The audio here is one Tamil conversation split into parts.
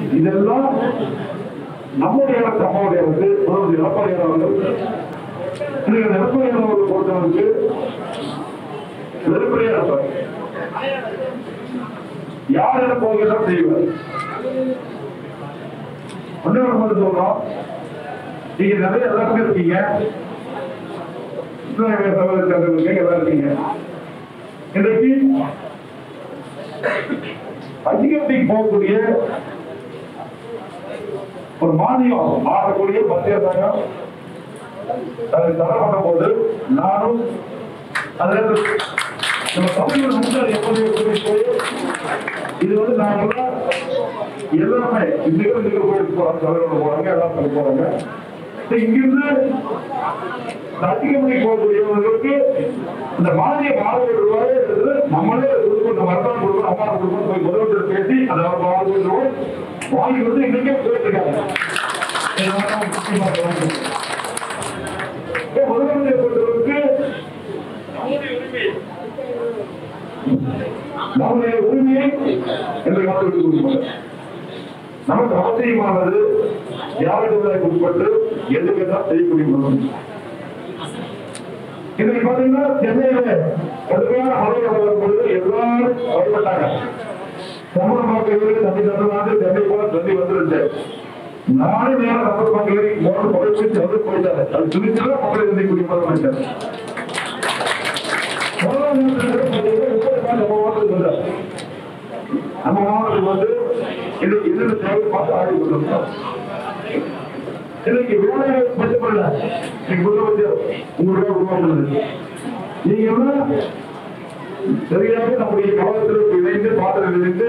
இதெல்லாம் நம்முடைய அரசு அம்மாவுடைய அரசு முதல்வர் எடப்பாடியார் அவர்கள் திரு எடப்பாடியார் அவர்கள் பொறுத்தவருக்கு வெளிப்படையா இருப்பார் யார் என்ன போகிறதா செய்வார் ஒன்னொரு மட்டும் சொல்றோம் நீங்க நிறைய எல்லாருமே இருக்கீங்க இஸ்லாமிய சகோதரர்கள் இருக்கீங்க எல்லாம் இருக்கீங்க இன்றைக்கு அதிகத்துக்கு போகக்கூடிய ஒரு மானியம் ஆகக்கூடிய பத்திய சங்கம் அதை தடை பண்ண போது நானும் அதுல இருந்து நம்ம தமிழ் முன்னாள் எப்படி போய் இது வந்து நாங்கெல்லாம் எல்லாமே இந்த இந்த கோயிலுக்கு போறாங்க தலைவரோட போறாங்க எல்லாம் பண்ணி போறாங்க இப்ப இங்கிருந்து இந்த அதிகமணிக்கு போகக்கூடியவர்களுக்கு இந்த மானியம் ஆறு ரூபாய் இருக்குது. நம்மளே கொடுக்கணும் மரத்தான் கொடுக்கணும் அம்மா கொடுக்கணும் போய் முதலமைச்சர் பேசி அதை அவர் ஆறு ரூபாய் வாங்கி வந்து இன்னைக்கே போயிட்டு இருக்காங்க இதெல்லாம் முக்கியமா கவனிக்கணும். இப்ப முதலமைச்சர் பொறுத்தவரைக்கு நம்முடைய உரிமையை என்று மக்களுக்கு கொடுக்கணும் நமக்கு அவசியமானது யாருக்கு உட்பட்டு எதுக்கு தான் செய்யக்கூடிய முதலமைச்சர் இன்னைக்கு பாத்தீங்கன்னா சென்னையில கடுமையான மழை வரும் பொழுது எல்லாரும் பயப்பட்டாங்க தமிழ் மக்கள் தண்ணி தந்துனாங்க சென்னை போல தண்ணி வந்துருச்சு நாலு நேரம் தமிழ் மக்களை மூணு மழை போய் வந்து போயிட்டாரு அது துணிச்சல மக்களை சந்திக்கூடிய முதலமைச்சர் நம்ம மாவட்டத்துக்கு வந்தார். நம்ம மாவட்டத்துக்கு வந்து இன்னைக்கு என்னென்ன தேவை பார்த்து ஆடி கொண்டிருக்கோம் இன்னைக்கு வேலையை மட்டுமல்ல இன்னைக்கு முதலமைச்சர் உங்களுடைய உருவாக்குறது நீங்க எல்லாம் சரியாக நம்முடைய கவனத்தில் இணைந்து பாத்திரம் இணைந்து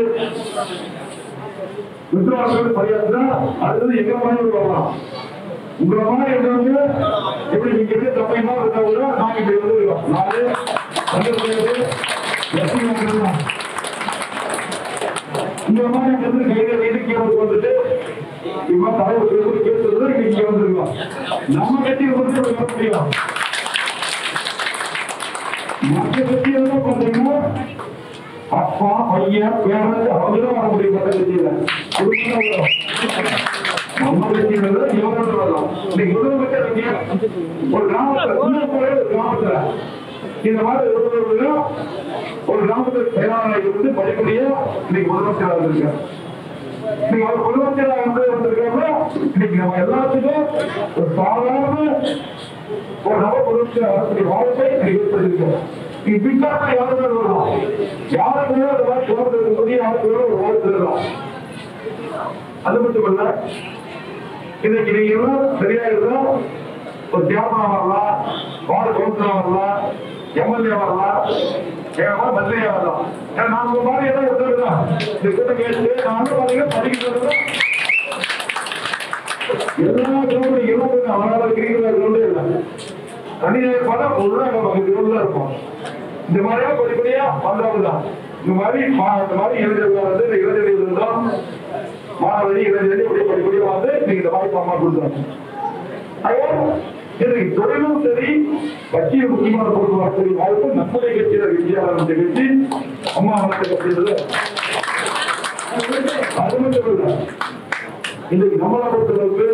விசுவாசங்கள் பரியாற்றினா அடுத்தது எங்க மாதிரி வரலாம் உங்களை மாதிரி இருந்தவங்க எப்படி நீங்க இருக்க தப்பைமா இருந்தா கூட நாங்க இப்படி வந்து இருக்கோம் நாலு தங்கப்படுகிறது லட்சுமி இந்த மாதிரி வந்து கையில இடுக்கி வந்துட்டு இவன் தலைவர் சொல்லி கேட்டது இங்க வந்துருக்கோம் நம்ம கட்சியில் வந்து வர முடியும் மற்ற கட்சியெல்லாம் பாத்தீங்கன்னா அப்பா பையன் பேரன் அவங்களும் வர முடியும் மற்ற கட்சியில குடும்பம் வரும். நம்ம கட்சியில இருந்து இவரோட வரலாம் இன்னைக்கு முதலமைச்சர் இங்க ஒரு கிராமத்துல இன்னும் ஒரு கிராமத்துல இந்த மாதிரி ஒருவர்களும் ஒரு கிராமத்துல செயலாளர் இருந்து படிப்படியா இன்னைக்கு முதலமைச்சராக இருக்காங்க நீங்க ஒரு முதலமைச்சராக வந்து வந்திருக்காங்க இன்னைக்கு நம்ம எல்லாத்துக்கும் ஒரு சாதாரண ஒரு நவ முதலமைச்சர் வரக்கூடிய வாய்ப்பை ஏற்படுத்திருக்கோம் நீங்க பின்னாடி யாருமே வரலாம் யாருக்குமே அந்த மாதிரி குழந்தை சொல்லி யாருக்குமே ஒரு வாய்ப்பு இருக்கலாம் அது மட்டும் இல்ல இன்னைக்கு நீங்க எல்லாம் சரியா இருந்தா ஒரு சேர்மனா வரலாம் வார்டு கவுன்சிலர் வரலாம் எம்எல்ஏ வரலாம் ஏமா மந்திரியா வரலாம் ஏன்னா நான் உங்க மாதிரி எல்லாம் இருந்திருக்கேன் இந்த கூட்டம் கேட்டு நானும் பாத்தீங்கன்னா படிக்கிறது எல்லா கிரௌண்டும் இருபது அவனால இருக்கிற கிரௌண்டே இல்லை தனியார் படம் உள்ள நம்ம கிரௌண்ட்ல இருக்கும் இந்த மாதிரியா படிப்படியா வந்தவங்க தான் இந்த மாதிரி மா- இந்த மாதிரி இளைஞர்கள் வந்து இந்த இளைஞர்கள் இருந்தோம் மாணவரி இளைஞர்கள் இப்படி படிப்படியா வந்து நீங்க இந்த வாய்ப்பு அம்மா கொடுத்தாங்க அதே இன்னைக்கு தொழிலும் சரி கட்சியில் முக்கியமான பொறுப்பு வரக்கூடிய வாய்ப்பு நம்முடைய கட்சியில விஜயாளர் கட்சி அம்மா வளர்த்த கட்சியில அது மட்டும் இல்ல இன்னைக்கு நம்மளை பொறுத்தளவுக்கு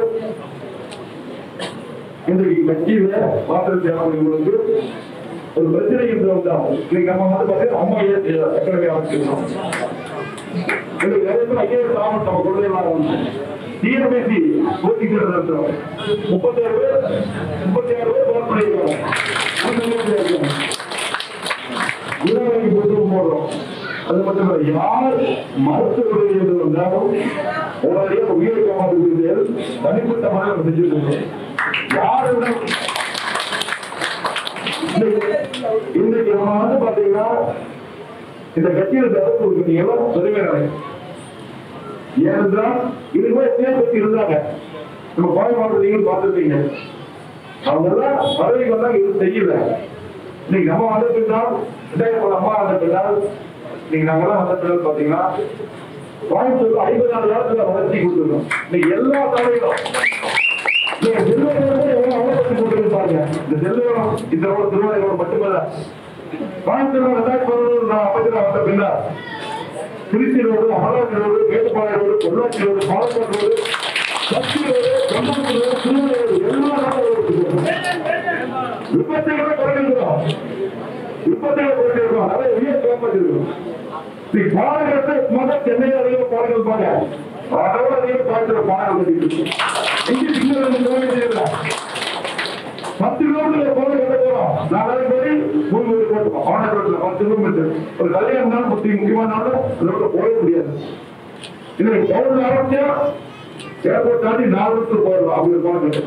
இன்றைக்கு கட்சியில மாற்றம் தேவைப்படுவங்களுக்கு ஒரு பிரச்சனை இருந்தவங்க இன்னைக்கு நம்ம வந்து பார்த்தீங்கன்னா அம்மா சக்கரவை அமைச்சிருக்கோம் இன்னைக்கு நிறைய பேர் ஐயாயிரம் சாமன் நம்ம குழந்தைகளாக டிஎன்பிசி கோச்சிங் நடத்துறோம் முப்பத்தாறு பேர் முப்பத்தி ஆறு பேர் பேர் பண்ணிருக்காங்க இருபது புத்தகம் போடுறோம் அது மட்டும் இல்ல யார் மருத்துவ என்று வந்தாலும் உடனடியாக உயிரை காப்பாற்றுவீர்கள் தனிப்பட்ட முறையில் நம்ம செஞ்சிருக்கோம் யாருடன் இன்னைக்கு நம்ம வந்து பாத்தீங்கன்னா இந்த கட்சியில் தரப்பு கொடுக்குறீங்களோ பெருமை நினைக்கிறேன் ஏனென்றால் இதுவே எத்தனையோ கட்சி இருந்தாங்க நம்ம கோயம்பாடு நீங்களும் பார்த்துருப்பீங்க அவங்க எல்லாம் பதவிக்கு வந்தாங்க இது செய்யல இன்னைக்கு நம்ம வந்த பின்னால் ரெண்டாயிரத்தி அம்மா வந்த பின்னால் இன்னைக்கு நாங்கெல்லாம் வந்த பின்னால் பாத்தீங்கன்னா கோயம்புத்தூர் ஐம்பதாயிரம் நேரத்துல வளர்ச்சி கொடுத்துருக்கோம் இன்னைக்கு எல்லா தலைவரும் நீங்க திருவள்ளுவர் எவ்வளவு அவலப்பட்டு கொண்டிருப்பாங்க இந்த செல்வம் இந்த ஒரு திருவள்ளுவர் மட்டுமல்ல கோயம்புத்தூர் ரெண்டாயிரத்தி பதினொன்று நான் அமைச்சராக வந்த பின்னால் திருச்சி ரோடு அகலாசி road Mettupalayam road Pollachi road Palakkad road Sathy road கம்பளத்து ரோடு திருநெல்வேலி எல்லா ரோடும் விபத்துகளை குறைஞ்சிருக்கோம் விபத்துகளை குறைஞ்சிருக்கோம் நிறைய உயிர் காப்பாற்றிருக்கோம் நீ பாடகத்தை மத சென்னை அதிக பாடங்கள் பாட அதோட அதிக பாடுற பாடங்கள் கட்டிட்டு இங்க சின்ன ரெண்டு கிலோமீட்டர் பத்து கிலோமீட்டர் போக கட்ட போறோம் நாலாயிரம் பேர் மூணு பேர் போட்டோம் ஆன ரோட்ல பத்து கிலோமீட்டர் ஒரு கல்யாணம் தான் பத்தி முக்கியமான நாள் ரோட்ல போக முடியாது இன்னைக்கு பவுன் ஆரம்பிச்சா ஏர்போர்ட் தாண்டி நாலு வருஷத்துக்கு போயிடலாம் அவங்க பாட்டு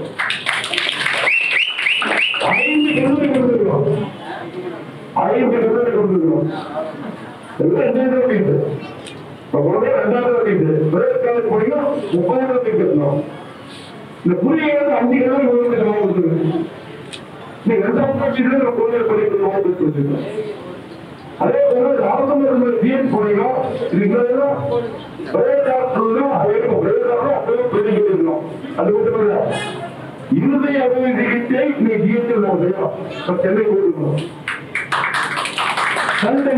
ஐந்து கிலோமீட்டர் கொடுத்துருக்கோம் ஐந்து கிலோமீட்டர் கொடுத்துருக்கோம் எல்லாம் ரெண்டாயிரம் வீட்டு இப்போ உடனே ரெண்டாயிரம் வீட்டு பிரேக் காலேஜ் போனீங்கன்னா முப்பதாயிரம் வீட்டு இருக்கணும் இந்த புதிய அஞ்சு கிலோமீட்டர் கொடுத்துருக்கோம் நீ ரெண்டாம் கட்சியில நம்ம குழந்தை படிக்கிறது கொடுத்துருக்கோம் அதே போல ராமச்சந்திரன் ஜிஎஸ் போனீங்கன்னா இது இங்க பிரேக் டாக்டரும் அதே பிரேக் டாக்டரும் அப்படியே பெரிய இருக்கணும் அது மட்டும் இல்ல இருதய அறுவை சிகிச்சை நீ ஜிஎஸ்டி நம்ம சென்னை போயிருக்கணும் சண்டை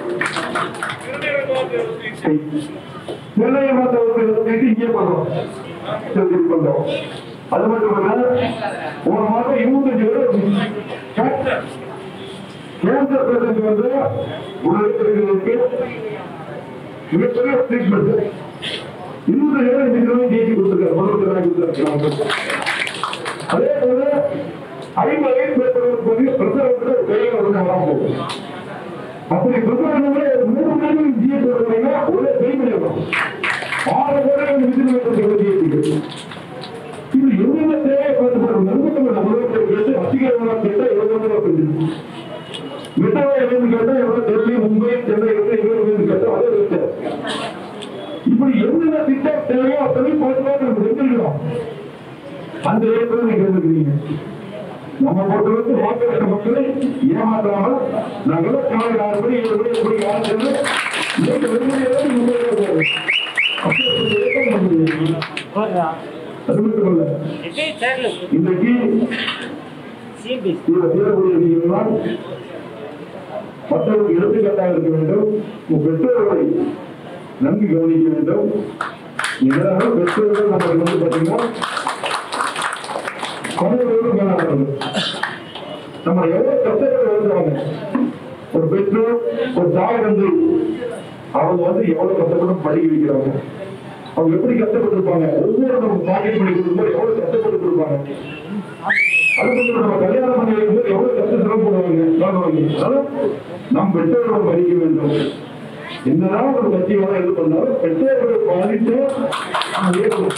நிர்ணய மருத்துவர்கள் இங்கே பண்றோம் சரி, பண்றோம் அது மட்டும் இல்ல ஒரு மாதம் இருபத்தஞ்சு பேர் கேன்சர் பேஷண்ட் வந்து உடலுக்கு மிகப்பெரிய ட்ரீட்மெண்ட் இருபது பேர் இந்த கிலோ ஜெயிச்சு கொடுத்துருக்காரு மருத்துவ கொடுத்துருக்காங்க அதே போல ஐம்பது வயசு மேற்பட்டவர்களுக்கு வந்து பிரசவத்துல கையில் வந்து வராம போகும் அப்படி பிரசவங்களே மூணு பேரும் ஜிஎஸ் வருவாங்க ஒரே செய்தி இருக்கும் ஆறு பேரும் விதில் வைக்கிறது ஜிஎஸ்டி இது என்னென்ன தேவை பார்த்து பாருங்க நம்பத்தமிழ் தமிழகத்தில் கேட்டு அத்திகரமான கேட்டா எவ்வளவு ரூபாய் மெட்ரோ எங்கன்னு கேட்டா எவ்வளவு டெல்லி மும்பை சென்னை எங்க எங்க கேட்டா அதே ரேட்டு இப்படி என்னென்ன திட்டம் தேவையோ அத்தனை பார்த்து பார்த்து நம்ம செஞ்சிருக்கிறோம் அந்த ரேட்டு நீங்க இருந்துக்கிறீங்க நம்ம பொறுத்தவரைக்கு வாக்களித்த மக்களை ஏமாற்றாம நாங்கள் காலை ஆறு மணி ஏழு மணி எப்படி ஆரம்பிச்சது இன்னைக்கு வெறுமனையாக முன்னேற போகிறோம் அப்படி ஒரு இயக்கம் பண்ணுவீங்க. அது மட்டும் இல்ல இன்றைக்கு இந்த வீரக்கூடிய நீங்கள்தான் மற்றவர்களுக்கு எடுத்துக்காட்டாக இருக்க வேண்டும் உங்கள் பெற்றோர்களை நன்கு கவனிக்க வேண்டும் இதனால் பெற்றோர்கள் நமக்கு வந்து பார்த்தீங்கன்னா பணியோடு மேலாளர்கள் நம்ம எவ்வளவு கஷ்டப்பட்டு வருகிறாங்க ஒரு பெற்றோர் ஒரு தாய் வந்து அவங்க வந்து எவ்வளவு கஷ்டப்பட்டு படிக்க வைக்கிறாங்க அவங்க எப்படி கஷ்டப்பட்டு இருப்பாங்க ஒவ்வொரு நம்ம பாக்கெட் பண்ணி கொடுக்கும்போது எவ்வளவு கஷ்டப்பட்டு இருப்பாங்க அது கொஞ்சம் நம்ம கல்யாணம் பண்ணி வைக்கும்போது எவ்வளவு கஷ்டம் சிரமப்படுவாங்க வாழ்வாங்க அதனால நாம் பெற்றோர்கள் படிக்க வேண்டும் என்னதான் ஒரு கட்சியோட இது பண்ணாலும் பெற்றோர்களுடைய பாதிப்பு நாம் ஏற்கணும்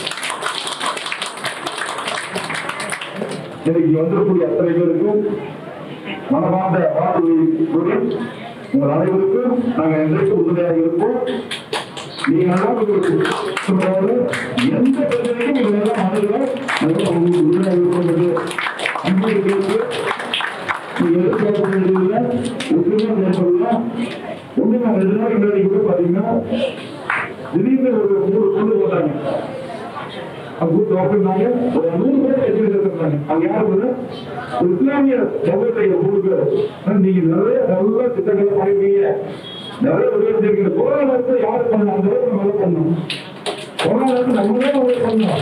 இன்னைக்கு வந்திருக்கக்கூடிய அத்தனை பேருக்கும் மனமார்ந்த வாழ்த்துக்களை கூறி உங்கள் அனைவருக்கும் நாங்கள் என்றைக்கு உறுதியாக இருப்போம் நீங்க நல்லா சொல்றாரு எந்த பிரச்சனையும் இதெல்லாம் மனதில் உங்களுக்கு உறுதியாக இருக்கும் என்று அன்பு இருக்கிறது நீங்க எதிர்பார்க்க வேண்டியதில்லை ஒற்றுமை மேற்கொள்ளலாம் ஒன்று நான் ரெண்டு நாள் முன்னாடி கூட பார்த்தீங்கன்னா திடீர்னு ஒரு மூணு கொண்டு போட்டாங்க அவங்க தோப்பிருந்தாங்க ஒரு நூறு பேர் எட்டு இருக்காங்க அங்க யாரு வந்து ஒரு இஸ்லாமிய சமூகத்தை மூணு பேர் ஆனா, நீங்க நிறைய நல்ல திட்டங்களை பண்ணிருக்கீங்க நிறைய உதவிச்சிருக்கீங்க கொரோனா நேரத்தில் யாரு பண்ணணும் அந்த அளவுக்கு நம்ம வேலை பண்ணணும் கொரோனா நேரத்தில் நம்ம தான் வேலை பண்ணணும்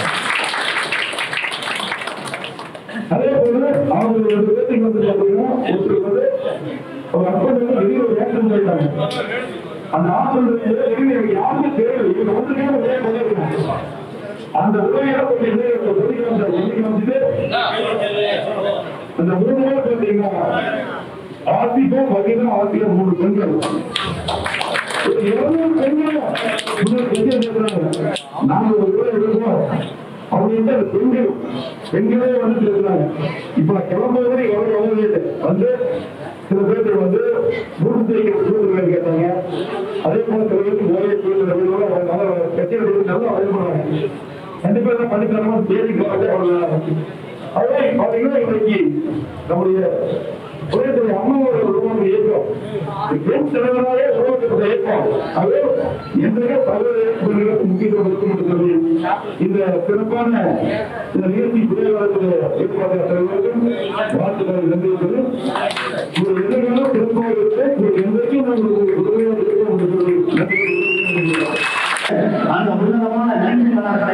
அதே போல அவங்க ரெண்டு பேர்த்துக்கு வந்து பாத்தீங்கன்னா ஒருத்தர் வந்து ஒரு ஹஸ்பண்ட் வந்து வெளியே ஒரு ஆக்சிடென்ட் ஆயிட்டாங்க அந்த ஆக்சிடென்ட் யாருமே தெரியல இவங்க வந்து உதவி பண்ணிருக்காங்க அந்த உதவியை கொஞ்சம் என்ன சொல்லி சொல்லி காமிச்சிட்டு அந்த மூணு பேர் பார்த்தீங்கன்னா ஆசிக்கும் வகைதான் ஆசிக்கும் மூணு பெண்கள் ஒரு இருநூறு பெண்கள் இன்னொரு பெண்கள் இருக்கிறாங்க நாங்க ஒரு பேர் இருக்கோம் அவங்க வந்து அந்த பெண்கள் பெண்களே வந்து இருக்கிறாங்க இப்ப நான் கிளம்புவது எவ்வளவு எவ்வளவு வந்து சில பேர் வந்து மூணு தேய்க்க சூழ்நிலை கேட்டாங்க அதே போல சில பேருக்கு ஓய்வு சூழ்நிலை நல்ல கட்சியில் நல்லா வழிபடுறாங்க கண்டிப்பா தான் பண்ணித்தரமா தேதி பார்த்து அதே பாத்தீங்கன்னா இன்னைக்கு நம்முடைய புரியத்துறை அம்மாவோட உருவாக்க இயக்கம் பெண் தலைவராலே உருவாக்கப்பட்ட இயக்கம் அது என்றைக்கே பல்வேறு இயக்கங்களுக்கு முக்கியத்துவம் கொடுக்கும் என்று சொல்லி இந்த சிறப்பான இந்த நிகழ்ச்சி புரியவர்களுக்கு ஏற்பாடு தலைவருக்கும் வாழ்த்துக்களை நன்றியிருக்கிறது ஒரு எதிர்காலம் திருப்பூருக்கு ஒரு என்றைக்கும் உங்களுக்கு உதவியாக இருக்கும் என்று சொல்லி நன்றி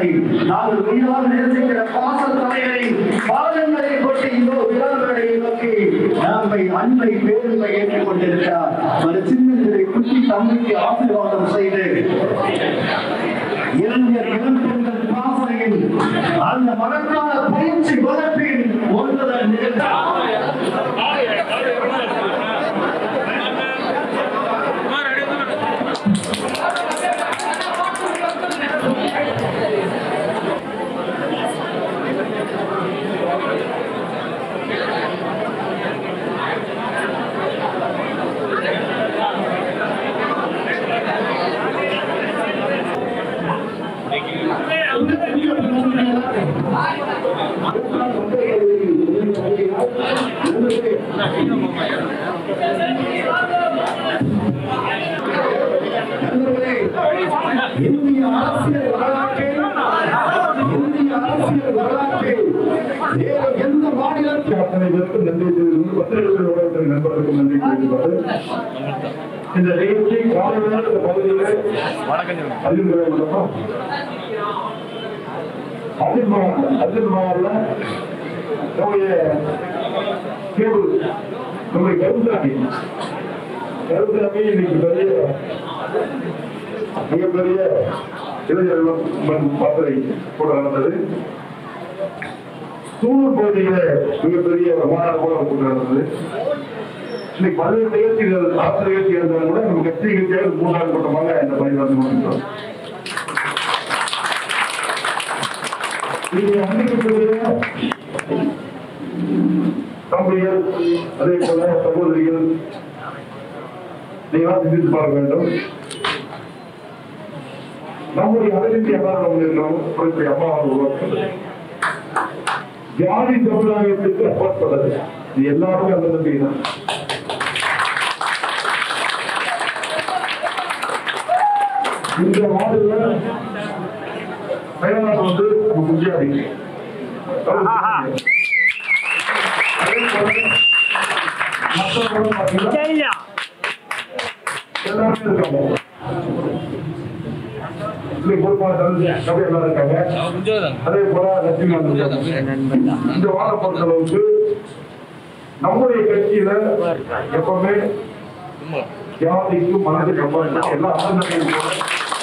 தலைவனை நாங்கள் உயிராக நேசிக்கிற பாச தலைவனை பாதங்களை கொண்டு இந்த விழாவினை நோக்கி நம்மை அன்பை பேருந்தை ஏற்றுக் கொண்டிருக்கிறார் ஒரு சின்னத்திரை குட்டி தம்பிக்கு ஆசீர்வாதம் செய்து இளைஞர் இளம்பெண்கள் பாசனையில் அந்த மகத்தான பயிற்சி வகுப்பின் ஒன்றுதல் நிகழ்ச்சி நண்பர்களே, இந்திய அரசியல் வரலாற்றில் இந்திய அரசியல் வரலாற்றில் வேறு எந்த மாநிலத்தில் அத்தனை பேருக்கும் நன்றி தெரிவித்து பத்திரிகை ஊடகத்துறை நண்பர்களுக்கும் நன்றி தெரிவிப்பாரு இந்த நிகழ்ச்சி காலையில் இந்த பகுதியில் அறிவுரை மூலமா அஜித் மகால் அஜித் மகால்ல நம்முடைய கேபிள் நம்முடைய கருசாமி கருசாமி இன்னைக்கு பெரிய மிகப்பெரிய இளைஞர் மண் பாத்திரை கூட நடந்தது சூலூர் பகுதியில மிகப்பெரிய மாநாடு கூட கூட்டம் நடந்தது இன்னைக்கு பல்வேறு நிகழ்ச்சிகள் அரசு நிகழ்ச்சி இருந்தாலும் கூட நம்ம கட்சி நிகழ்ச்சியாக மூன்றாவது கூட்டமாக இந்த பணி நடந்து கொண்டிருக்கிறோம் நீங்க அன்னைக்கு தம்பிகள் அதே போல சகோதரிகள் நீங்களாம் சிந்தித்து பார்க்க வேண்டும் நம்முடைய அகதிக்கு எல்லாரும் இருக்கிறோம் குறிப்பிட்ட அம்மா அவர்கள் உருவாக்குறது ஜாதி சமுதாயத்துக்கு அப்பாற்பட்டது இது எல்லாருமே அந்த நம்பிக்கை தான் இந்த வார்டுல மேலாளர் வந்து ஒரு குஞ்சாடி அதே போல மற்றவர்களும் பார்த்தீங்கன்னா எல்லாருமே இருக்காங்க இன்னைக்கு பொறுப்பாளர் கபடி எல்லாரும் இருக்காங்க அதே போல லட்சுமி இருக்காங்க இந்த வாரம் பொறுத்தளவுக்கு நம்முடைய கட்சியில எப்பவுமே ஜாதிக்கு மனதுக்கு அப்பாற்பட்டு எல்லா ஆளுநர்களையும் போல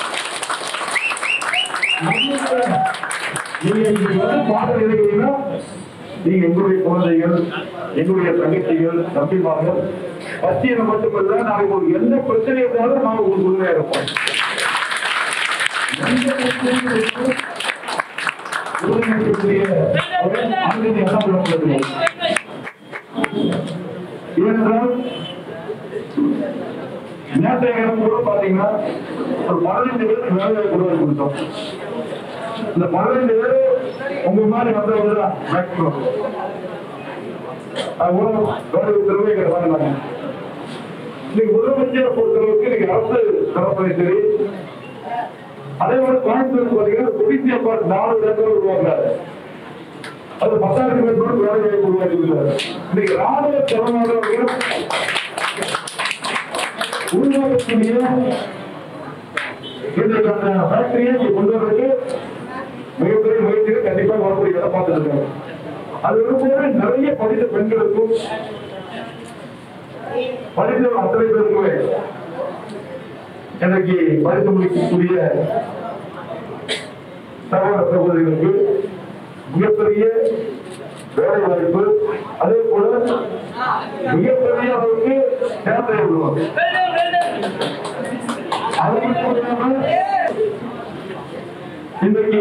நம்முடைய- நீங்க இன்னைக்கு வந்து பாடல் எழுதுறீங்கன்னா நீங்க எங்களுடைய குழந்தைகள் எங்களுடைய தங்கச்சிகள் தம்பிமார்கள் பத்தியில மட்டுமல்ல நாளைக்கு ஒரு எந்த பிரச்சனை இருந்தாலும் நாங்க உங்களுக்கு உண்மையா இருப்போம் எந்த பிரச்சனையும் ஒருங்கிணைக்கக்கூடிய ஒரு அனுமதி என்ன சொல்லப்படுது ஏனென்றால் நேற்றைய தினம் கூட பாத்தீங்கன்னா ஒரு பதினைந்து பேருக்கு வேலை கூட கொடுத்தோம் இந்த பதினைந்து பேர் உங்க மாதிரி வந்தவங்க தான் மேக்சிமம் அது கூட வேலை திருவே கிடையாது இன்னைக்கு முதலமைச்சரை பொறுத்தளவுக்கு இன்னைக்கு அரசு தரப்பதை சரி அதே மாதிரி கோயம்புத்தூர் பாத்தீங்கன்னா கொடிசி அப்பார்ட் நாலு இடங்கள் உருவாக்குறாரு அது பத்தாயிரம் பேர் வேலை வாய்ப்பு உருவாக்கியுள்ளார் இன்னைக்கு ராணுவ தலைமையாளர்கள் உருவாக்கக்கூடிய இன்றைக்கு அந்த ஃபேக்டரியை இங்க கொண்டு வர்றதுக்கு மிகப்பெரிய முயற்சிகள் கண்டிப்பாக வரக்கூடிய இடம் பார்த்துட்டு இருக்காங்க அது இருக்கும்போது நிறைய படித்த பெண்களுக்கும் படித்த அத்தனை பேருக்குமே எனக்கு படித்து முடிக்கக்கூடிய சகோதர சகோதரிகளுக்கு மிகப்பெரிய வேலை வாய்ப்பு அதே போல மிகப்பெரிய அளவுக்கு சேவை விடுவாங்க அது மட்டும் இல்லாம இன்றைக்கு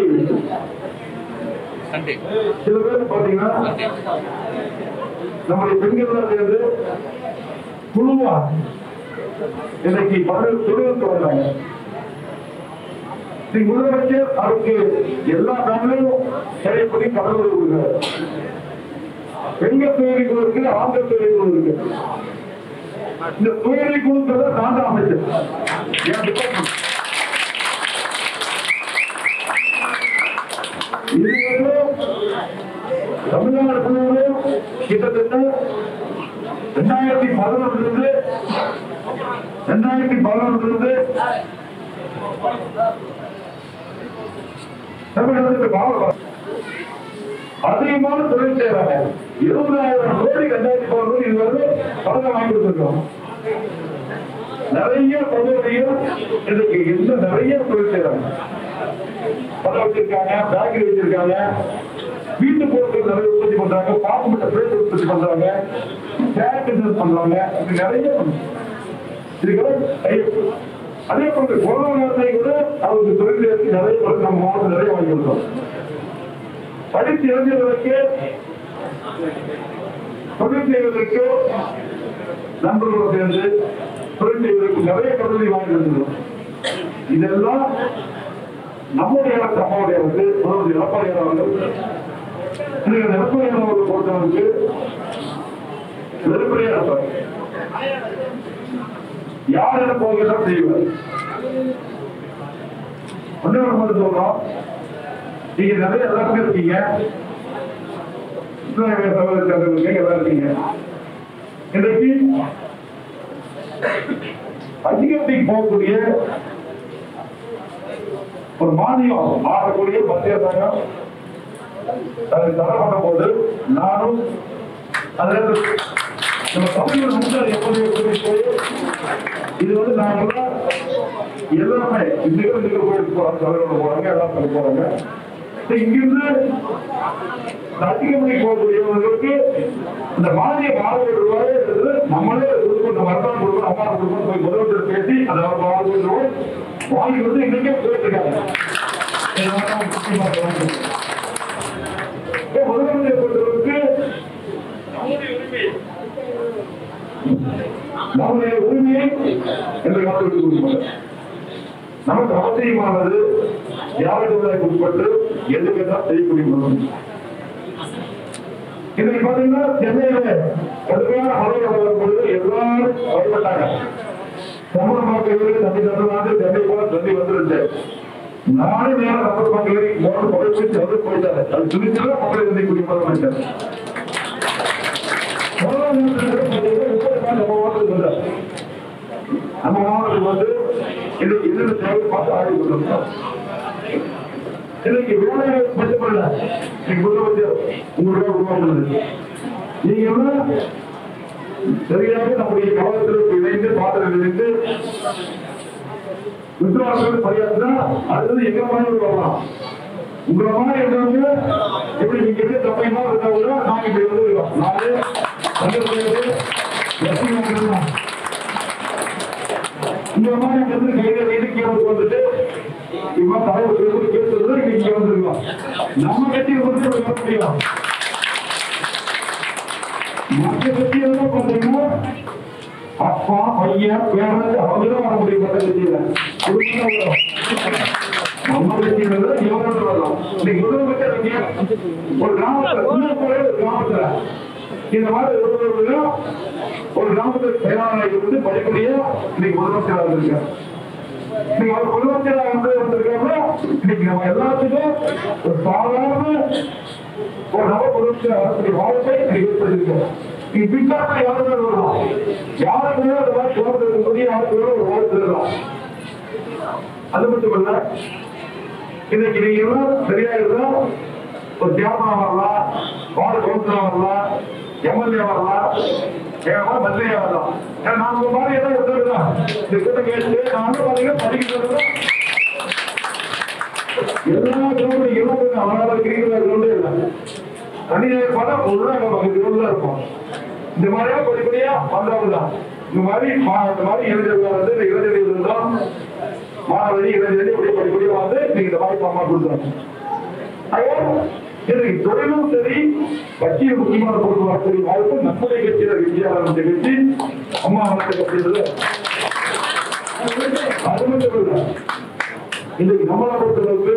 சில பேர் பாத்தீங்கன்னா நம்முடைய பெண்கள் சேர்ந்து குழுவா இன்னைக்கு பலர் தொழிலுக்கு வந்தாங்க ஸ்ரீ முதலமைச்சர் அவருக்கு எல்லா நாளிலும் செயல்படி கடவுள் கொடுக்கிறார் பெண்கள் துயரி குழு இருக்கு ஆண்கள் துயரி குழு இருக்கு இந்த துயரி குழுக்களை நான் தான் அமைச்சர் என் department. இதுவரையிலும் தமிழ்நாடு முழுவதும் கிட்டத்தட்ட ரெண்டாயிரத்தி பதினொன்றுல இருந்து ரெண்டாயிரத்தி பதினொன்றுல இருந்து தமிழகத்துக்கு மாவட்டம் அதிகமான தொழில் செய்யறாங்க இருபதாயிரம் கோடி ரெண்டாயிரத்தி பதினொன்று இது வந்து பணம் வாங்கி கொடுத்துருக்கோம் நிறைய பகுதியில் இன்னைக்கு இன்னும் நிறைய தொழில் செய்யறாங்க பணம் வச்சிருக்காங்க பேக்கரி வச்சிருக்காங்க வீட்டு பொருட்கள் நிறைய உற்பத்தி பண்றாங்க பாக்குமட்ட பிளேட் உற்பத்தி பண்றாங்க சேர் பிசினஸ் பண்றாங்க இப்படி நிறைய இதுக்கெல்லாம் கை- அதே போல கொரோனா நேரத்தை கூட அவருக்கு தொழில் இருக்கு நிறைய பேர் நம்ம மாவட்டம் நிறைய வாங்கி கொடுத்தோம் படித்து இளைஞர்களுக்கு தொழில் செய்வதற்கு நண்பர்களோடு சேர்ந்து தொழில் செய்வதற்கு நிறைய கல்லூரி வாங்கி இருந்தோம் இதெல்லாம் நம்முடைய அரசு அம்மாவுடைய அரசு முதல்வர் எடப்பாடி அவர்கள் இன்னைக்கு எடப்பாடி அவர்கள் பொறுத்தவருக்கு வெறுப்படையா இருப்பார் யார் என்ன போகிறதா செய்வார் ஒண்ணு ஒண்ணு மட்டும் சொல்றோம் நீங்க நிறைய எல்லாருமே இருக்கீங்க இஸ்லாமிய சகோதரர்களுக்கு எல்லாம் இருக்கீங்க இன்றைக்கு அதிகத்துக்கு போகக்கூடிய ஒரு மானியம் மாறக்கூடிய மத்திய அரசாங்கம் அதை தடை பண்ணும் போது நானும் அதில் நம்ம தமிழ் மக்கள் எப்படி எப்படி போய் இது வந்து நாங்களாம் எல்லாமே இந்த இதுக்கு போயிட்டு போறாங்க தலைவரோட போறாங்க எல்லாம் பண்ணி போறாங்க இப்ப இங்கிருந்து அதிகமணி போகக்கூடியவர்களுக்கு இந்த மாதிரி ஆறு ரூபாய் இருக்குது நம்மளே கொடுக்கணும் வருமானம் கொடுக்கணும் அம்மா கொடுக்கணும் போய் முதலமைச்சர் பேசி அதை அவர் ஆறு ரூபாய் வாங்கி வந்து இன்னைக்கே போயிட்டு இருக்காங்க இதெல்லாம் முக்கியமா கவனிக்கணும். இப்ப முதலமைச்சர் பொறுத்தவரைக்கு நம்முடைய உரிமையை என்று காத்துவிட்டு கொடுப்பாங்க நமக்கு அவசியமானது யாருக்கு உட்பட்டு எதுக்கு தான் செய்யக்கூடிய முதல் இன்னைக்கு பாத்தீங்கன்னா சென்னையில கடுமையான மழை வரும் பொழுது எல்லாரும் பயப்பட்டாங்க தமிழ் மக்கள் தண்ணி தந்துனாது சென்னை போல தண்ணி வந்துருச்சு நாலு நேரம் தமிழ் மக்களை மூணு பகை பிடிச்சு வந்து போயிட்டாரு அது துணிச்சுல மக்களை சந்திக்கூடிய முதலமைச்சர் நம்ம மாவட்டத்துக்கு வந்தார் நம்ம மாவட்டத்துக்கு வந்து இன்னைக்கு என்னென்ன தேவை பார்த்து ஆடி கொண்டிருக்கோம் இன்னைக்கு வேலை மட்டுமல்ல இன்னைக்கு முதலமைச்சர் உங்களுடைய உருவாக்குறது நீங்க எல்லாம் சரியாக நம்முடைய கவனத்தில் இணைந்து பாத்திரம் இணைந்து விசுவாசங்கள் பரியாதுனா அடுத்தது எங்க மாதிரி வரலாம் உங்களை மாதிரி இருந்தவங்க எப்படி நீங்க எப்படி தப்பைமா இருந்தா கூட நாங்க இப்படி வந்து நாலு சங்கத்தில் இந்த மாதிரி வந்து கையில இடுக்கியவருக்கு வந்துட்டு இவன் தலைவர் பேசுறது கேட்கறது இன்னைக்கு வந்துருக்கோம் நம்ம கட்சியை வந்து வர முடியும் மற்ற கட்சியெல்லாம் பாத்தீங்கன்னா அப்பா பையன் பேரன் அவங்களும் வர முடியும் மற்ற கட்சியில குடும்பம் வரும். நம்ம கட்சியில இருந்து இவங்க வரலாம் இன்னைக்கு முதலமைச்சர் இங்க ஒரு கிராமத்துல உள்ள போய் ஒரு கிராமத்துல இந்த மாதிரி ஒருவர்களும் ஒரு கிராமத்தில் செயலாளராக இருந்து படிப்படியா இன்னைக்கு முதலமைச்சராக இருந்திருக்காரு நீங்க அவர் முதலமைச்சராக வந்து வந்திருக்காங்க இன்னைக்கு நம்ம எல்லாத்துக்கும் ஒரு சாதாரண ஒரு நப முதலமைச்சர் வரக்கூடிய வாய்ப்பை இன்னைக்கு ஏற்படுத்திருக்கோம் நீங்க பின்னாடி யாரும் வரலாம் யாருக்கு அந்த மாதிரி குழந்தை முடிய யாருக்கு ஒரு வாய்ப்பு தரலாம் அது மட்டும் இல்ல இன்னைக்கு நீங்க எல்லாம் சரியா இருந்தா ஒரு தியாகமா வரலாம் வார்டு கவுன்சிலா வரலாம் எம்எல்ஏ வரலாம் ஏமா மந்திரியா வரலாம் ஏன்னா நான் உங்க மாதிரி எல்லாம் இருந்ததுதான் இந்த கூட்டம் கேட்டு நானும் பாத்தீங்கன்னா படிக்கிறது எல்லா கிரௌண்டும் இருபது அவனால இருக்கிறீங்களா கிரௌண்டே இல்லை தனியார் படம் உள்ள நம்ம கிரௌண்ட்ல இருப்போம் இந்த மாதிரியா படிப்படியா வந்தவங்கதான் இந்த மாதிரி மா- இந்த மாதிரி இளைஞர்கள் வந்து இந்த இளைஞர்கள் இருந்தோம் மாணவரி இளைஞர்கள் இப்படி படிப்படியா வந்து நீங்க இந்த வாய்ப்பு அம்மா கொடுத்தாங்க எனக்கு தொழிலும் சரி கட்சியில் முக்கியமான பொறுப்பு வரக்கூடிய வாய்ப்பு நம்முடைய கட்சியில விஜயானந்த கட்சி அம்மா வளர்த்த கட்சியில அது மட்டும் இல்ல இன்னைக்கு நம்மளை பொறுத்தளவுக்கு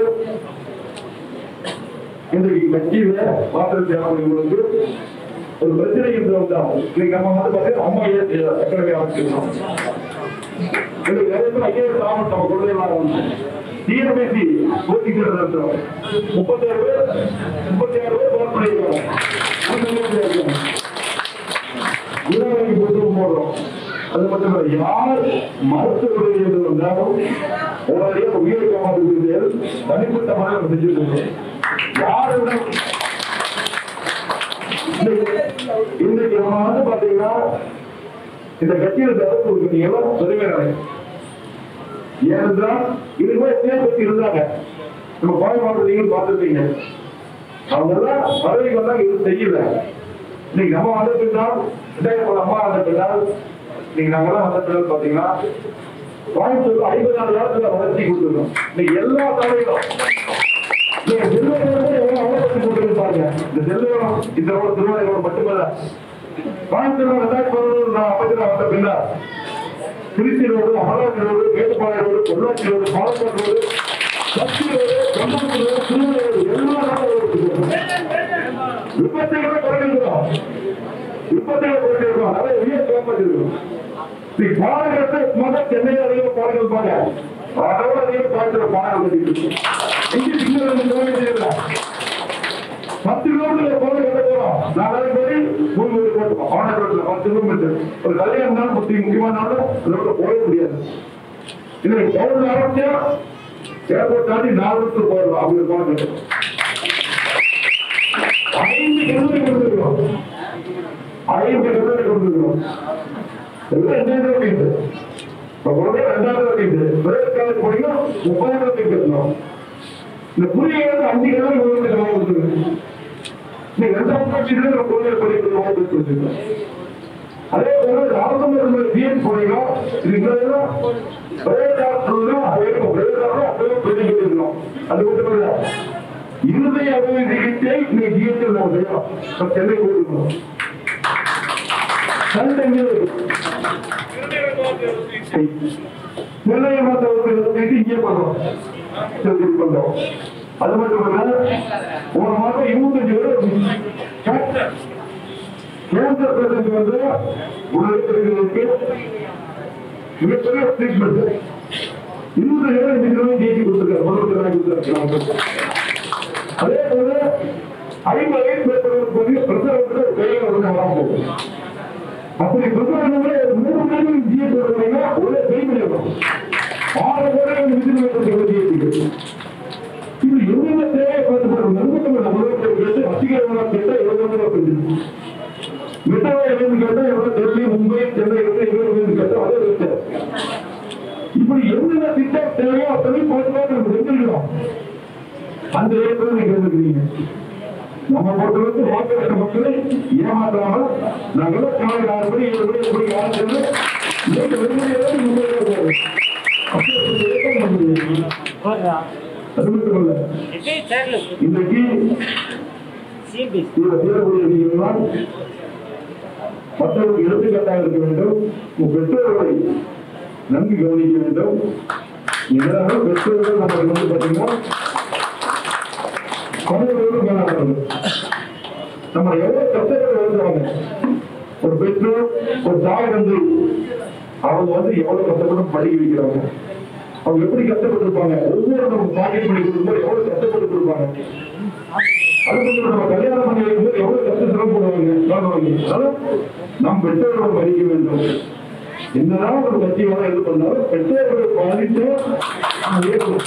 இன்றைக்கு கட்சியில மாத்திரை தேவைகளுக்கு ஒரு பிரச்சனை இருந்தவங்க இன்னைக்கு நம்ம வந்து பார்த்தீங்கன்னா அம்மா சக்கரவை அமைச்சிருக்கோம் இன்னைக்கு நிறைய பேர் ஐஏஎஸ் ஆகணும் நம்ம கொள்கையெல்லாம் டிஎன்பிசி கோச்சிங் சென்டர் நடத்துறோம் முப்பத்தாறு பேர் முப்பத்தி ஆறு பேர் போன் பண்ணிருக்காங்க புத்தகம் போடுறோம் அது மட்டும் இல்ல யார் மருத்துவ வந்தாலும் உங்களுடைய உயிர் காப்பாற்றுவீர்கள் தனிப்பட்ட முறையில் செஞ்சுட்டு யாரோட இன்னைக்கு நம்ம வந்து பாத்தீங்கன்னா இந்த கட்சியில தரப்பு கொடுக்குறீங்களோ பெருமையாளர் ஏனென்றால் இதுக்கு எத்தனையோ பத்தி இருந்தாங்க நம்ம கோயம்பாடு நீங்களும் பார்த்துருப்பீங்க அவங்க எல்லாம் பதவிக்கு வந்தாங்க இது செய்யல இன்னைக்கு நம்ம வந்த பின்னால் ரெண்டாயிரத்தி அம்மா வந்த பின்னால் இன்னைக்கு நாங்கெல்லாம் வந்த பின்னால் பாத்தீங்கன்னா கோயம்புத்தூர் ஐம்பதாறு காலத்துல வளர்ச்சி கொடுத்துருக்கோம் இன்னைக்கு எல்லா தலைவரும் நீங்க திருவள்ளுவர் எவ்வளவு அவலப்பட்டு கொண்டிருப்பாங்க இந்த திருவள்ளுவரம் இந்த ரோடு திருவள்ளுவர் மட்டுமல்ல கோயம்புத்தூர் ரெண்டாயிரத்தி பதினொன்று நான் அமைச்சராக வந்த பின்னால் Trichy road Amaravathi road Mettupalayam road Pollachi road Palakkad road Sathy road கம்பூர் ரோடு திருவள்ளூர் ரோடு எல்லா ரோடும் விபத்துகளை குறைஞ்சிருக்கோம் விபத்துகளை குறைஞ்சிருக்கோம் நிறைய உயிர் காப்பாற்றிருக்கோம் நீ பாடகத்தை சும்மா சென்னையில் அதிகம் பாடங்கள் பாங்க அதோட அதிகம் பாடுற பாடல் கட்டிட்டு இங்கே சிங்கள தெரியல பத்து கிலோமீட்டர் போல கட்ட போறோம் நாலாயிரம் பேர் மூணு பேர் போட்டுப்போம் ஆன ரோட்ல பத்து கிலோமீட்டர் ஒரு கல்யாணம் நாள் முக்கிய முக்கியமான நாள் ரோட்ல போக முடியாது இல்லை பவுன் ஆரம்பிச்சா ஏர்போர்ட் தாண்டி நாலு வருஷத்துக்கு போயிடலாம் அவங்க போனது ஐந்து கிலோமீட்டர் கொடுத்துருக்கோம் ஐந்து கிலோமீட்டர் கொடுத்துருக்கோம் எல்லாம் ரெண்டாயிரம் ரூபாய்க்கு இப்போ குழந்தை ரெண்டாயிரம் ரூபாய்க்கு பிரைவேட் காலேஜ் போனீங்கன்னா முப்பதாயிரம் ரூபாய்க்கு கட்டணும் இந்த புரியல அஞ்சு கிலோமீட்டர் கிலோமீட்டர் கொடுத்துருக்கோம் நீங்க ரெண்டாயிரம் ரூபாய்க்கு குழந்தை படிக்கிறது கொடுத்துருக்கோம் அதே போல ராமச்சந்திரன் பிஎன் போனீங்கன்னா இதுக்கு பிரைவேட் ஹாஸ்பிட்டல் அதே பிரைவேட் ஹாஸ்பிட்டல் அப்படியே பெருகிட்டு இருக்கணும் அது மட்டும் இல்ல இருதய அறுவை சிகிச்சை நீங்க ஜிஎஸ்டி செய்யணும் சென்னை கொடுக்கணும் சண்டை நெல்லை மருத்துவர்களுக்கு இங்கே பண்றோம் சரி, பண்றோம் அது மட்டும் இல்ல ஒரு மாதம் இருபத்தஞ்சு பேர் கேன்சர் பேஷண்ட் வந்து உலகத்திற்கு மிகப்பெரிய ட்ரீட்மெண்ட் இருபது பேர் இந்த கிழமை ஜெயிச்சு கொடுத்துருக்காரு முதல்வர் வாங்கி கொடுத்துருக்காங்க அதே போல ஐம்பது வயசு மேற்பட்டவருக்கு வந்து பிரசவத்துல கையில் வந்து வராம போகும் அப்படி பிரசவத்துல மூணு பேரும் ஜிஎஸ் வருவாங்க ஒரே செய்தி வரும் ஆறு பேரும் விதிமுறை ஜிஎஸ்டி இது என்னென்ன தேவை பார்த்து நன்மைகள் முதலமைச்சர் கேட்டு வசீகரமான கேட்டா எவ்வளவு ரூபாய் பெஞ்சு மெட்ரோ எதுன்னு கேட்டா எவ்வளவு டெல்லி மும்பை சென்னை இருந்து எவ்வளவு கேட்டா அதே ரேட்டு இப்படி என்னென்ன திட்டம் தேவையோ அத்தனை பார்த்து பார்த்து நம்ம செஞ்சிருக்கோம் அந்த ஏற்கனவே நீங்க இருந்துக்கிறீங்க நம்ம பொறுத்தவரைக்கும் வாக்களித்த மக்களை ஏமாற்றாமல் நாங்கள் காலை ஆறு மணி ஏழு மணி எட்டு மணிக்கு ஆரம்பிச்சு இன்னைக்கு வெறுமனையாக முன்னேற போகிறோம் அப்படி ஒரு இயக்கம் பண்ணுவீங்க. அது மட்டும் இல்ல இன்றைக்கு இந்த சீரக்கூடிய நீங்கள்தான் மற்றவர்களுக்கு எடுத்துக்காட்டாக இருக்க வேண்டும் உங்கள் பெற்றோர்களை நன்கு கவனிக்க வேண்டும் இதனால பெற்றோர்கள் நமக்கு வந்து பார்த்தீங்கன்னா குழந்தைகளும் மேலானவர்கள் நம்ம எவ்வளவு கஷ்டப்பட்டு வளர்ந்தவங்க ஒரு பெற்றோர் ஒரு தாய் வந்து அவங்க வந்து எவ்வளவு கஷ்டப்பட்டு படிக்க வைக்கிறாங்க அவங்க எப்படி கஷ்டப்பட்டு இருப்பாங்க ஒவ்வொரு நம்ம பாக்கெட் பண்ணி கொடுக்கும்போது எவ்வளவு கஷ்டப்பட்டு இருப்பாங்க அதுக்கு நம்ம கல்யாணம் பண்ணி வைக்கும்போது எவ்வளவு கஷ்டம் சிரமம் போடுவாங்க காணுவாங்க அதனால நம் பெற்றோர்கள் படிக்க வேண்டும் என்னதான் ஒரு கட்சியோட இது பண்ணாலும் பெற்றோர்களை பாதித்து நாம் ஏற்கணும்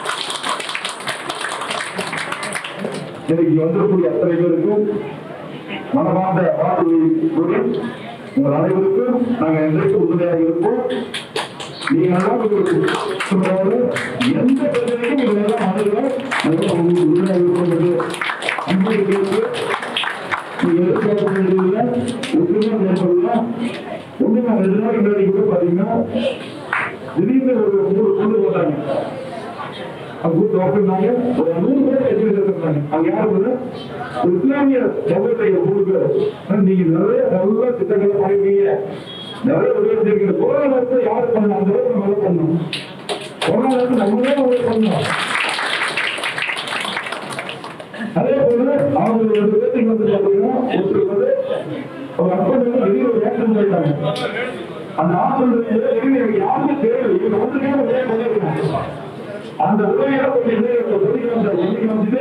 இன்னைக்கு வந்திருக்கக்கூடிய அத்தனை பேருக்கும் மனமார்ந்த வாழ்த்துக்களை கூறி உங்கள் அனைவருக்கும் நாங்கள் என்றைக்கு உறுதியாக இருப்போம் நீங்க எல்லாம் உங்களுக்கு சொல்றாரு எந்த பிரச்சனையும் இதெல்லாம் மனதில் உங்களுக்கு உறுதியாக இருப்பது அன்பு இருக்கிறது நீங்க எதிர்பார்க்க வேண்டியதில்லை ஒற்றுமை மேற்கொள்ளலாம் ஒண்ணு நான் ரெண்டு நாள் முன்னாடி கூட பாத்தீங்கன்னா திடீர்னு ஒரு மூணு கொண்டு போட்டாங்க அவங்க தோப்பிருந்தாங்க ஒரு நூறு பேர் எட்டு பேர் இருந்தாங்க அவங்க யாரு வந்து ஒரு இஸ்லாமிய சமூகத்தை மூணு பேர் ஆனா நீங்க நிறைய நல்ல திட்டங்களை பண்ணிருக்கீங்க நிறைய உதவி செய்யுங்க கொரோனா நேரத்தில் யாரு பண்ணணும் அந்த அளவுக்கு நம்ம பண்ணணும் கொரோனா நேரத்தில் நம்மளே உதவி பண்ணணும் அதே போல அவங்க ரெண்டு பேருக்கு வந்து பாத்தீங்கன்னா ஒருத்தர் வந்து ஒரு ஹஸ்பண்ட் வந்து வெளியே ஒரு ஆக்சிடென்ட் ஆயிட்டாங்க அந்த ஆக்சிடென்ட் யாருமே தெரியல இவங்க வந்து உதவி பண்ணிருக்காங்க அந்த உதவியை கொஞ்சம் இளைஞர்கள் சொல்லிக்கலாம் சார் சொல்லிக்கலாம் இது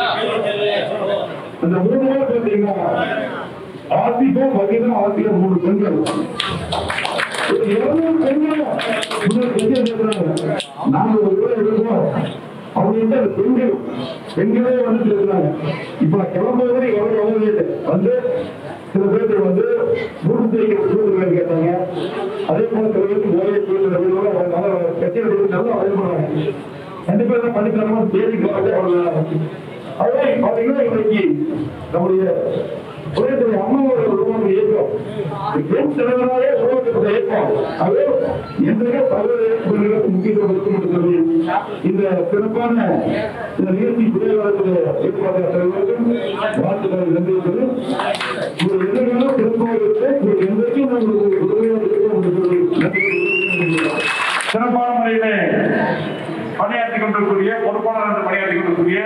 அந்த மூணு பேர் பார்த்தீங்கன்னா ஆசிக்கும் வகைதான் ஆசிரியர் மூணு பெண்கள் ஒரு இருநூறு பெண்கள் முன்னாடி செஞ்சு இருக்கிறாங்க நாங்க ஒரு பேர் இருக்கோம் அவங்க வந்து அந்த பெண்கள் பெண்களே வந்து இருக்கிறாங்க இப்ப நான் கிளம்புவதே எவ்வளவு எவ்வளவு இல்லை வந்து சில பேருக்கு வந்து மூட்டு தேய்க்கிற சூழ்நிலை கேட்டாங்க அதே போல சில பேருக்கு ஓய்வு சூழ்நிலை கட்சியில் நல்லா வயது பண்ணாங்க ரெண்டு பேரும் பண்ணிக்கிறாங்க தேதி அவ்வளவு அதே பாத்தீங்கன்னா இன்னைக்கு நம்முடைய உலகத்துடைய அம்மாவோட உருவாக்க இயக்கம் பெண் தலைவராலே உருவாக்கப்பட்ட இயக்கம் அது இன்றைய பல்வேறு இயக்கங்களுக்கு முக்கியத்துவம் கொடுக்கும் என்று சொல்லி இந்த சிறப்பான இந்த நிகழ்ச்சி புதையவரத்தில் ஏற்பாடு தலைவருக்கும் வாழ்த்துக்களை நன்றியிருக்கிறது ஒரு எதிர்காலம் சிறப்பாக இருக்கு ஒரு என்றைக்கும் உங்களுக்கு உதவியாக இருக்கும் என்று சொல்லி நன்றி சிறப்பான முறையிலே பணியாற்றிக் கொண்டிருக்கூடிய பொறுப்பாளர் என்று பணியாற்றிக் கொண்டிருக்கூடிய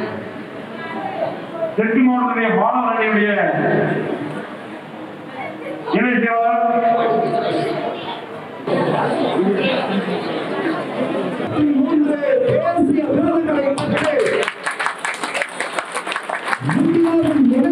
தெற்கு மாவட்டத்துடைய மாணவர் அணியுடைய இணை செயலாளர் மூன்று தேசிய விருதுகளை பெற்று இந்தியாவின் இணை